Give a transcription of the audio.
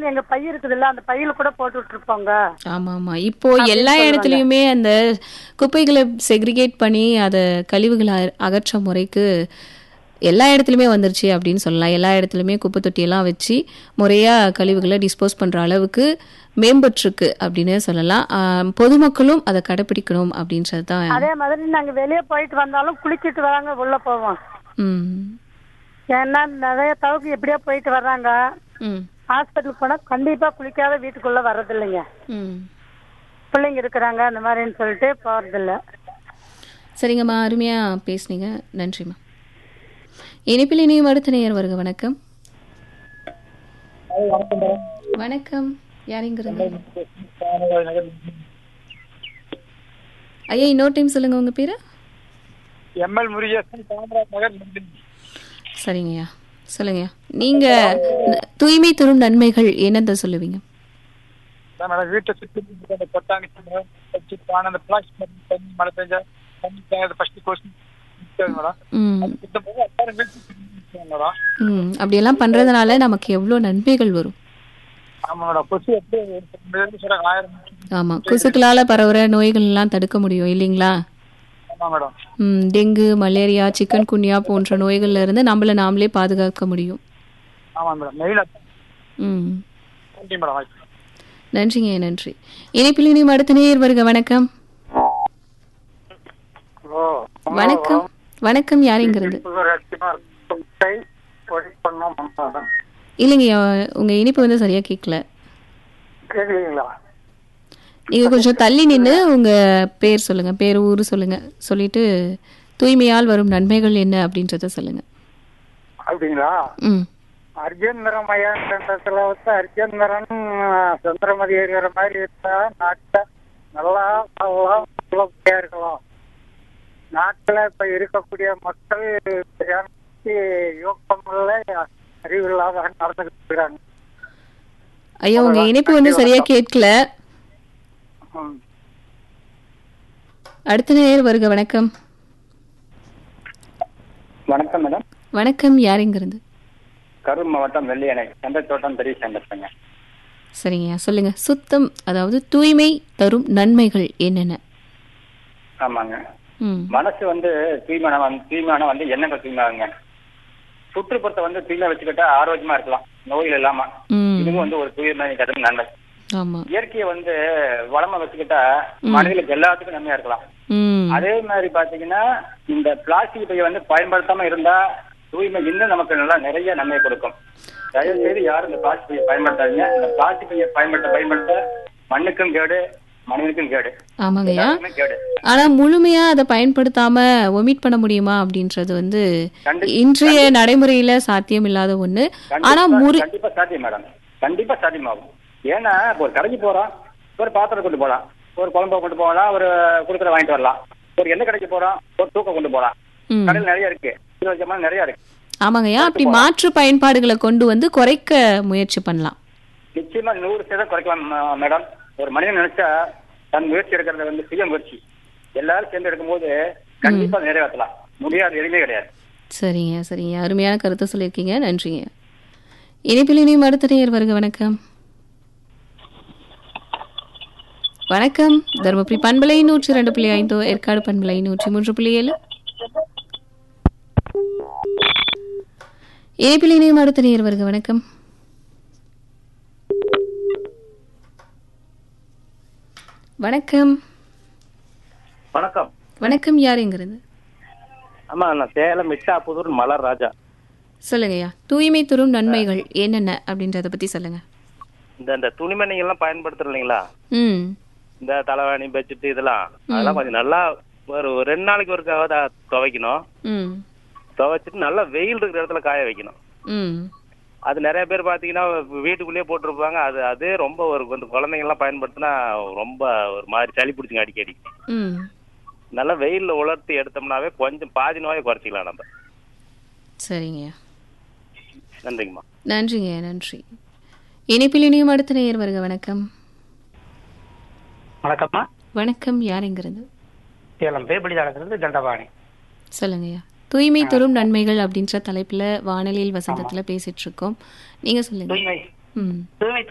பாட்டில் எங்க பை இருக்குதுல்ல அந்த பையில கூட போட்டு விட்டுருப்போங்க ஆமா ஆமா இப்போ எல்லா இடத்துலயுமே அந்த குப்பைகளை செக்ரிகேட் பண்ணி அதை கழிவுகளை அ- அகற்ற முறைக்கு எல்லா இடத்துலையுமே வந்துருச்சு அப்படின்னு சொல்லலாம் எல்லா இடத்துலையுமே குப்பை தொட்டியெல்லாம் வச்சு முறையாக கழிவுகளை டிஸ்போஸ் பண்ணுற அளவுக்கு மேம்பட்டிருக்கு அப்படின்னு சொல்லலாம் ஆம், பொதுமக்களும் அதை கடைப்பிடிக்கணும் அப்படின்றது தான் அதே மாதிரி நாங்க வெளியே போயிட்டு வந்தாலும் குளிச்சிட்டு வராங்க உள்ள போவோம் ம் ஏன்னா நிறைய தவுக்கு எப்படியோ போயிட்டு வர்றாங்க ம் ஹாஸ்பிட்டலுக்கு போனா கண்டிப்பா குளிக்காத வீட்டுக்குள்ள வர்றது இல்லைங்க ம் பிள்ளைங்க இருக்கிறாங்க அந்த மாதிரின்னு சொல்லிட்டு போறதில்ல சரிங்கம்மா அருமையாக பேசுனீங்க நன்றிம்மா இனிப்பில் இனியும் அடுத்த நேயர் வருக வணக்கம் வணக்கம் யாருங்கிறது ஐயா இன்னொரு டைம் சொல்லுங்க உங்க பேரு எம்எல் முருகேசன் காமராஜ் நகர் நெல்லை. சரிங்கய்யா சொல்லுங்கய்யா நீங்க ந- தூய்மை தரும் நன்மைகள் என்னத்த சொல்லுவீங்க அதான் மேடம் வீட்டை சுற்றி இருக்கிற அந்த கொட்டாங்க சின்ன வச்சு பானை, அந்த பிளாஸ்டிக் தண்ணி மழை பெஞ்சா தண்ணி தேங்காது ஃபர்ஸ்ட் கோர்ஸ் மேடம் ம் அது சுத்தம் போது எல்லாரும் வீட்டு சுத்தி நிற்கிறாங்க மேடம் ம் அப்படியெல்லாம் பண்றதுனால நமக்கு எவ்வளோ நன்மைகள் வரும் ஆமா மேடம் கொசு எப்படி ஒரு ரெண்டு சொல்றாங்க ஆயிரம் ஆமா கொசுக்களால பரவுற நோய்கள் எல்லாம் தடுக்க முடியும் இல்லைங்களா ஆமா மேடம் ம், டெங்கு மலேரியா சிக்கன் குன்யா போன்ற நோய்கள்ல இருந்து நம்மளை நாமளே பாதுகாக்க முடியும் ஆமா மேடம் மெயில் ம் நன்றி மேடம் வாய்ப்பு நன்றிங்க நன்றி இணைப்பில் இனியும் அடுத்த நேயர் வருக வணக்கம் வணக்கம் வணக்கம் யாருங்கிறது இல்லைங்க உங்க இனிப்பு வந்து சரியா கேட்கல கேக்குறீங்களா நீங்க கொஞ்சம் தள்ளி நின்று உங்க பேர் சொல்லுங்க பேர் ஊர் சொல்லுங்க சொல்லிட்டு தூய்மையால் வரும் நன்மைகள் என்ன அப்படின்றத சொல்லுங்க அப்படிங்களா ம் அர்ஜுந்தரம் மையாண்டத்துல வந்து அர்ஜுந்தரன் சுந்தரமதி இருக்கிற மாதிரி இருந்தா நாட்டை நல்லா நல்லா நல்லபடியா இருக்கலாம் நாட்டுல இப்ப இருக்கக்கூடிய மக்கள் எனக்கு யோகமில்ல அறிவில்லாத நடந்துகிட்டு இருக்கிறாங்க ஐயா உங்க இணைப்பு வந்து சரியா கேட்கல ம். அடுத்த நேயர் வருக வணக்கம் வணக்கம் மேடம் வணக்கம் யாருங்கிறது கரூர் மாவட்டம் வெள்ளியணை செந்தத்தோட்டம் பெரிய செந்தப்பங்க சரிங்கய்யா சொல்லுங்க சுத்தம் அதாவது தூய்மை தரும் நன்மைகள் என்னென்ன ஆமாங்க ம் மனசு வந்து தூய்மையான வந்து தூய்மையான வந்து எண்ணங்கள் தூய்மையாகுங்க சுற்றுப்புறத்தை வந்து தூய்மை வச்சுக்கிட்டா ஆரோக்கியமா இருக்கலாம் நோய்கள் இல்லாம ம் இதுவும் வந்து ஒரு தூய்மை கருத்து நன்மை ஆமா இயற்கையை வந்து வளமா வச்சுக்கிட்டா மனிதர்களுக்கு எல்லாத்துக்கும் நன்மையா இருக்கலாம் ம் அதே மாதிரி பாத்தீங்கன்னா இந்த பிளாஸ்டிக் பையை வந்து பயன்படுத்தாம இருந்தா தூய்மை இன்னும் நமக்கு நல்லா நிறைய நன்மை கொடுக்கும் தயவு செய்து யாரும் இந்த பிளாஸ்டிக் பையை பயன்படுத்தாதீங்க இந்த பிளாஸ்டிக் பையை பயன்படுத்த பயன்படுத்த மண்ணுக்கும் கேடு மனிதனுக்கும் கேடு ஆமாங்கய்யா எல்லாருக்குமே கேடு ஆனா முழுமையா அதை பயன்படுத்தாம ஒமிட் பண்ண முடியுமா அப்படின்றது வந்து கண்டி- இன்றைய நடைமுறையில சாத்தியம் இல்லாத ஒண்ணு ஆனா கண்டிப்பா- முறி கண்டிப்பா சாத்தியம் மேடம் கண்டிப்பா சாத்தியமாகும் ஏன்னா இப்போ ஒரு கடைக்கு போறோம் ஒரு பாத்திரம் கொண்டு போலாம் ஒரு குழம்பு கொண்டு போகலாம் ஒரு குடுக்கற வாங்கிட்டு வரலாம் ஒரு எண்ணெய் கடைக்கு போறோம் ஒரு தூக்கம் கொண்டு போலாம் ம். கடையில் நிறைய இருக்கு இருபது ஜமான் நிறைய இருக்கு ஆமாங்கய்யா அப்படி மாற்று பயன்பாடுகளை கொண்டு வந்து குறைக்க முயற்சி பண்ணலாம் நிச்சயமா நூறு சதவீதம் குறைக்கலாம் ம- மேடம் ஒரு மனிதன் நினைச்சா தன் முயற்சி எடுக்கிறத வந்து சுய முயற்சி எல்லாரும் சேர்ந்து எடுக்கும்போது கண்டிப்பா அதை நிறைவேற்றலாம் முடியாது எதுவுமே கிடையாது சரிங்க சரிங்க அருமையான கருத்தை சொல்லியிருக்கீங்க நன்றிங்க இணைப்பில் இனியும் அடுத்த நேயர் வருக வணக்கம் வணக்கம் தருமபுரி பண்பலை நூற்றி ரெண்டு புள்ளி ஐந்து ஏற்காடு பண்பலை நூற்றி மூன்று புள்ளி ஏழு இணைப்பில் இனியும் அடுத்த நேயர் வருக வணக்கம் வணக்கம் வணக்கம் வணக்கம் யாருங்கிறது ஆமா நான் சேலம் மிட்டாப்புதூர் மலர் ராஜா சொல்லுங்கய்யா தூய்மை தரும் நன்மைகள் என்னென்ன அப்படின்றத பத்தி சொல்லுங்க இந்த இந்த துணிமணி எல்லாம் பயன்படுத்துறோம் இல்லைங்களா ம் இந்த தலைவாணி பெட்ஷீட் இதெல்லாம் அதெல்லாம் கொஞ்சம் நல்லா ஒரு ஒரு ரெண்டு நாளைக்கு ஒருக்காவது துவைக்கணும் ம் துவைச்சிட்டு நல்லா வெயில் இருக்கிற இடத்துல காய வைக்கணும் ம் அது நிறைய பேர் பாத்தீங்கன்னா வீட்டுக்குள்ளேயே போட்டிருப்பாங்க அது அதே ரொம்ப ஒரு இந்த குழந்தைங்க எல்லாம் பயன்படுத்தினா ரொம்ப ஒரு மாதிரி சளி பிடிச்சுங்க அடிக்கடி ம் நல்லா வெயில்ல உலர்த்தி எடுத்தோம்னாவே கொஞ்சம் பாதி நோயை குறைச்சிக்கலாம் நம்ம சரிங்கய்யா நன்றிங்கம்மா நன்றிங்க நன்றி இணைப்பில் இனியும் அடுத்த நேயர் வருக வணக்கம் வணக்கம்மா வணக்கம் யாருங்கிறது சேலம் பேபடி தாளத்திலிருந்து தண்டபாணி சொல்லுங்கய்யா தூய்மை தரும் நன்மைகள் அப்படின்ற தலைப்புல வானொலியில் வசந்தத்துல பேசிட்டு இருக்கோம் நீங்க சொல்லுங்க தூய்மை ம் தூய்மை